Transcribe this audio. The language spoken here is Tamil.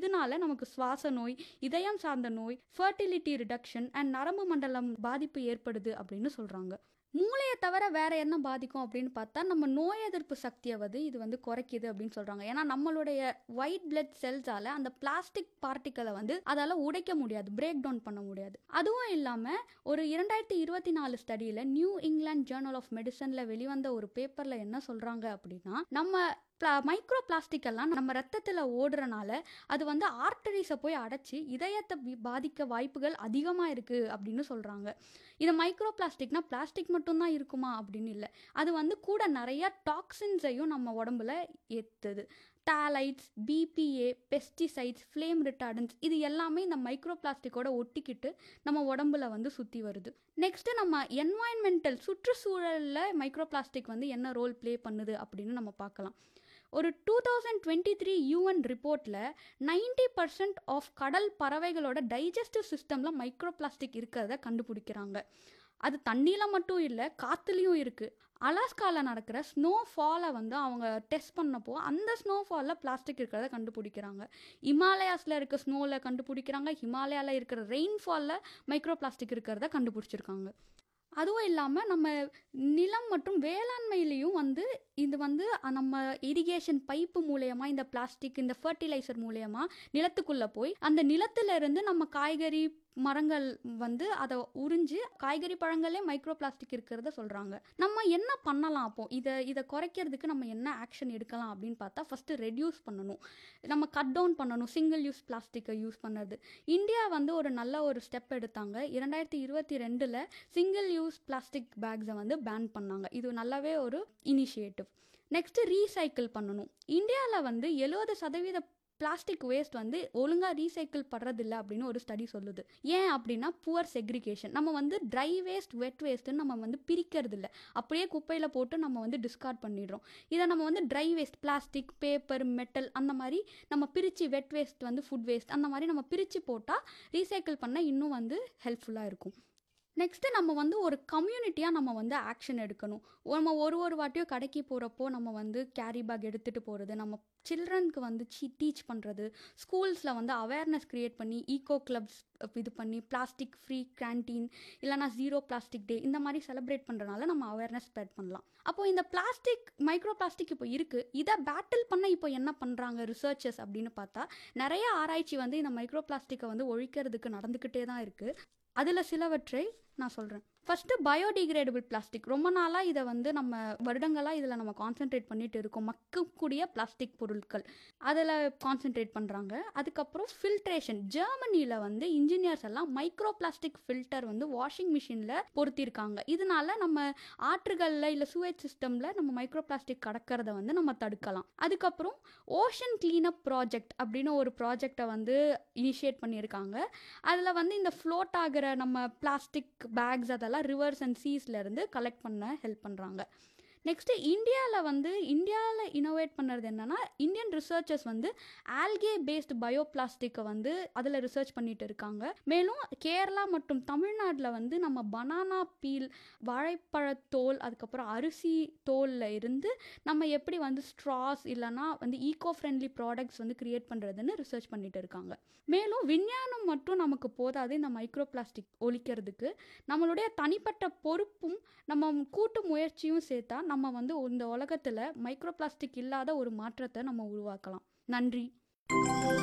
இதனால நமக்கு சுவாச நோய் இதயம் சார்ந்த நோய் ஃபர்டிலிட்டி ரிடக்ஷன் அண்ட் நரம்பு மண்டலம் பாதிப்பு ஏற்படுது அப்படின்னு சொல்கிறாங்க மூளையை தவிர வேற என்ன பாதிக்கும் அப்படின்னு பார்த்தா நம்ம நோய் எதிர்ப்பு சக்தியை வந்து இது வந்து குறைக்குது அப்படின்னு சொல்றாங்க ஏன்னா நம்மளுடைய ஒயிட் பிளட் செல்ஸால அந்த பிளாஸ்டிக் பார்ட்டிக்கலை வந்து அதால உடைக்க முடியாது பிரேக் டவுன் பண்ண முடியாது அதுவும் இல்லாம ஒரு இரண்டாயிரத்தி இருபத்தி நாலு ஸ்டடியில நியூ இங்கிலாந்து ஜேர்னல் ஆஃப் மெடிசன்ல வெளிவந்த ஒரு பேப்பர்ல என்ன சொல்றாங்க அப்படின்னா நம்ம மைக்ரோ பிளாஸ்டிக் எல்லாம் நம்ம ரத்தத்தில் ஓடுறனால அது வந்து ஆர்டரிஸை போய் அடைச்சி இதயத்தை பி- பாதிக்க வாய்ப்புகள் அதிகமாக இருக்குது அப்படின்னு சொல்கிறாங்க இது மைக்ரோ பிளாஸ்டிக்னா பிளாஸ்டிக் மட்டும்தான் இருக்குமா அப்படின்னு இல்லை அது வந்து கூட நிறைய டாக்ஸின்ஸையும் நம்ம உடம்புல ஏற்றுது phthalates BPA pesticides flame retardants இது எல்லாமே இந்த மைக்ரோ பிளாஸ்டிக்கோட ஒட்டிக்கிட்டு நம்ம உடம்புல வந்து சுற்றி வருது நெக்ஸ்ட்டு நம்ம என்வாயன்மெண்டல் சுற்றுச்சூழலில் மைக்ரோ பிளாஸ்டிக் வந்து என்ன ரோல் ப்ளே பண்ணுது அப்படின்னு நம்ம பார்க்கலாம் ஒரு two thousand twenty three UN ரிப்போர்ட்டில் நைன்டி பர்சன்ட் ஆஃப் கடல் பறவைகளோட டைஜஸ்டிவ் சிஸ்டமில் மைக்ரோ பிளாஸ்டிக் இருக்கிறத கண்டுபிடிக்கிறாங்க அது தண்ணியில் மட்டும் இல்லை காற்றுலேயும் இருக்குது அலாஸ்காவில் நடக்கிற ஸ்னோ ஃபாலை வந்து அவங்க டெஸ்ட் பண்ணப்போ அந்த ஸ்னோ ஃபாலில் பிளாஸ்டிக் இருக்கிறத கண்டுபிடிக்கிறாங்க இமாலயாஸில் இருக்க ஸ்னோவில் கண்டுபிடிக்கிறாங்க ஹிமாலயாவில் இருக்கிற ரெயின்ஃபாலில் மைக்ரோ பிளாஸ்டிக் இருக்கிறத கண்டுபிடிச்சிருக்காங்க அதுவும் இல்லாமல் நம்ம நிலம் மற்றும் வேளாண்மையிலையும் வந்து இது வந்து அஹ், நம்ம இரிகேஷன் பைப்பு மூலயமா இந்த பிளாஸ்டிக் இந்த ஃபர்டிலைசர் மூலயமா நிலத்துக்குள்ளே போய் அந்த நிலத்துல இருந்து நம்ம காய்கறி மரங்கள் வந்து அதை உறிஞ்சு காய்கறி பழங்களே மைக்ரோ பிளாஸ்டிக் இருக்கிறத சொல்கிறாங்க நம்ம என்ன பண்ணலாம் அப்போ இதை இதை குறைக்கிறதுக்கு நம்ம என்ன ஆக்ஷன் எடுக்கலாம் அப்படின்னு பார்த்தா ஃபஸ்ட்டு ரெடியூஸ் பண்ணணும் நம்ம கட் டவுன் பண்ணணும் சிங்கிள் யூஸ் பிளாஸ்டிக்கை யூஸ் பண்ணது இந்தியா வந்து ஒரு நல்ல ஒரு ஸ்டெப் எடுத்தாங்க இரண்டாயிரத்தி இருபத்தி ரெண்டில் சிங்கிள் யூஸ் பிளாஸ்டிக் பேக்ஸை வந்து பேன் பண்ணாங்க இது நல்லாவே ஒரு இனிஷியேட்டிவ் நெக்ஸ்ட்டு ரீசைக்கிள் பண்ணணும் இந்தியாவில் வந்து எழுபது சதவீத பிளாஸ்டிக் வேஸ்ட் வந்து ஒழுங்காக ரீசைக்கிள் படுறதில்ல அப்படின்னு ஒரு ஸ்டடி சொல்லுது ஏன் அப்படின்னா புவர் செக்ரிகேஷன் நம்ம வந்து ட்ரை வேஸ்ட் வெட் வேஸ்ட்டுன்னு நம்ம வந்து பிரிக்கிறது இல்ல அப்படியே குப்பையில் போட்டு நம்ம வந்து டிஸ்கார்ட் பண்ணிடுறோம் இதை நம்ம வந்து dry waste plastic paper metal அந்த மாதிரி நம்ம பிரித்து வெட் வேஸ்ட் வந்து ஃபுட் வேஸ்ட் அந்த மாதிரி நம்ம பிரித்து போட்டால் ரீசைக்கிள் பண்ண இன்னும் வந்து ஹெல்ப்ஃபுல்லாக இருக்கும் நெக்ஸ்ட்டு நம்ம வந்து ஒரு கம்யூனிட்டியாக நம்ம வந்து ஆக்ஷன் எடுக்கணும் நம்ம ஒரு ஒரு வாட்டியும் கடைக்கு போகிறப்போ நம்ம வந்து கேரி பேக் எடுத்துகிட்டு போகிறது நம்ம சில்ட்ரனுக்கு வந்து சி டீச் பண்ணுறது ஸ்கூல்ஸில் வந்து அவேர்னஸ் க்ரியேட் பண்ணி ஈகோ கிளப்ஸ் இது பண்ணி பிளாஸ்டிக் ஃப்ரீ கேன்டீன் இல்லைனா ஜீரோ பிளாஸ்டிக் டே இந்த மாதிரி செலிப்ரேட் பண்ணுறனால நம்ம அவேர்னஸ் ஸ்ப்ரெட் பண்ணலாம் அப்போ இந்த பிளாஸ்டிக் மைக்ரோ பிளாஸ்டிக் இப்போ இருக்குது இதை பேட்டில் பண்ண இப்போ என்ன பண்ணுறாங்க ரிசர்ச்சர்ஸ் அப்படின்னு பார்த்தா நிறைய ஆராய்ச்சி வந்து இந்த மைக்ரோ பிளாஸ்டிக்கை வந்து ஒழிக்கிறதுக்கு நடந்துக்கிட்டே தான் இருக்குது அதில் சிலவற்றை நான் சொல்கிறேன் ஃபஸ்ட்டு பயோடிகிரேடபிள் பிளாஸ்டிக் ரொம்ப நாளாக இதை வந்து நம்ம வருடங்களாக இதில் நம்ம கான்சென்ட்ரேட் பண்ணிட்டு இருக்கோம் மக்கக்கூடிய பிளாஸ்டிக் பொருட்கள் அதில் கான்சென்ட்ரேட் பண்ணுறாங்க அதுக்கப்புறம் ஃபில்ட்ரேஷன் ஜெர்மனியில் வந்து இன்ஜினியர்ஸ் எல்லாம் மைக்ரோ பிளாஸ்டிக் ஃபில்டர் வந்து வாஷிங் மிஷினில் பொருத்தியிருக்காங்க இதனால நம்ம ஆற்றுகளில் இல்லை சூவேஜ் சிஸ்டமில் நம்ம மைக்ரோ பிளாஸ்டிக் கடக்கிறத வந்து நம்ம தடுக்கலாம் அதுக்கப்புறம் ஓஷன் கிளீனப் ப்ராஜெக்ட் அப்படின்னு ஒரு ப்ராஜெக்டை வந்து இனிஷியேட் பண்ணியிருக்காங்க அதில் வந்து இந்த ஃப்ளோட் ஆகிற நம்ம பிளாஸ்டிக் பேக்ஸ் அதெல்லாம் ரிவர்ஸ் அண்ட் சீஸ்ல இருந்து கலெக்ட் பண்ண ஹெல்ப் பண்ணுறாங்க நெக்ஸ்ட்டு இந்தியாவில் வந்து இந்தியாவில் இனோவேட் பண்ணுறது என்னன்னா இந்தியன் ரிசர்ச்சர்ஸ் வந்து ஆல்கே பேஸ்ட் பயோ பிளாஸ்டிக்கை வந்து அதில் ரிசர்ச் பண்ணிட்டு இருக்காங்க மேலும் கேரளா மற்றும் தமிழ்நாட்டில் வந்து நம்ம பனானா பீல் வாழைப்பழத்தோல் அதுக்கப்புறம் அரிசி தோலில் இருந்து நம்ம எப்படி வந்து ஸ்ட்ராஸ் இல்லைனா வந்து ஈகோ ஃப்ரெண்ட்லி ப்ராடக்ட்ஸ் வந்து கிரியேட் பண்ணுறதுன்னு ரிசர்ச் பண்ணிட்டு இருக்காங்க மேலும் விஞ்ஞானம் மட்டும் நமக்கு போதாது இந்த மைக்ரோ பிளாஸ்டிக் ஒழிக்கிறதுக்கு நம்மளுடைய தனிப்பட்ட பொறுப்பும் நம்ம கூட்டு முயற்சியும் சேர்த்தா நம்ம வந்து இந்த உலகத்தில் மைக்ரோ பிளாஸ்டிக் இல்லாத ஒரு மாற்றத்தை நம்ம உருவாக்கலாம் நன்றி